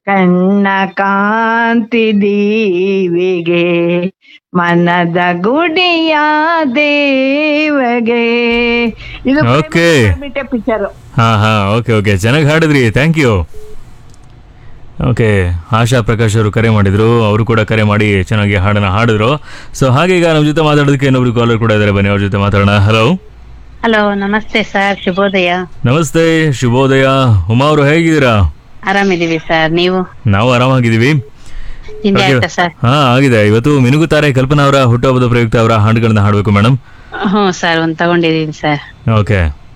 ಕಣ್ಣ ಕಾಂತಿ ದೀವಿಗೆ ಮನದ ಗುಡಿಯ ದೇವಗೆ ಇದು Okay. ಪಿಕ್ಚರ್ ಹಾ ಹಾ ಓಕೆ ಓಕೆ ಚೆನ್ನಾಗಿ ಹಾಡಿದ್ರಿ thank you okay Asha Prakash ಅವರು ಕರೆ ಮಾಡಿದ್ರು ಅವರು ಕೂಡ ಕರೆ ಮಾಡಿ ಚೆನ್ನಾಗಿ ಹಾಡನ್ನ ಹಾಡಿದ್ರು ಸೊ ಹಾಗೆ ಈಗ ನಮ್ಮ ಜೊತೆ ಮಾತಾಡೋದಕ್ಕೆ ಇನ್ನೊಬ್ರು ಕಾಲರ್ ಕೂಡ ಇದ್ದಾರೆ ಬನ್ನಿ ಅವ್ರ ಜೊತೆ ಮಾತಾಡೋಣ ಹಲೋ ಹಲೋ ನಮಸ್ತೆ ಸರ್ ಶುಭೋದಯ ನಮಸ್ತೆ ಶುಭೋದಯ ಉಮಾ ಅವರು ಹೇಗಿದ್ದೀರಾ ಆರಾಮಿದೀವಿ ಸರ್ ನೀವು ನಾವು ಆರಾಮಾಗಿದ್ದೀವಿ ತಿಂಡಿ Okay. ಆಯ್ತಾ ಸರ್ ಹಾ ಆಗಿದೆ ಇವತ್ತು ಮಿನುಗುತ್ತಾರೆ ಕಲ್ಪನಾ ಅವರ ಹುಟ್ಟುಹಬ್ಬದ ಪ್ರಯುಕ್ತ ಅವರ ಹಾಡುಗಳನ್ನ ಹಾಡಬೇಕು ಮೇಡಮ್ ಹ್ಞೂ ಸರ್ ಒಂದ್ ತಗೊಂಡಿದೀನಿ ಸರ್ ಓಕೆ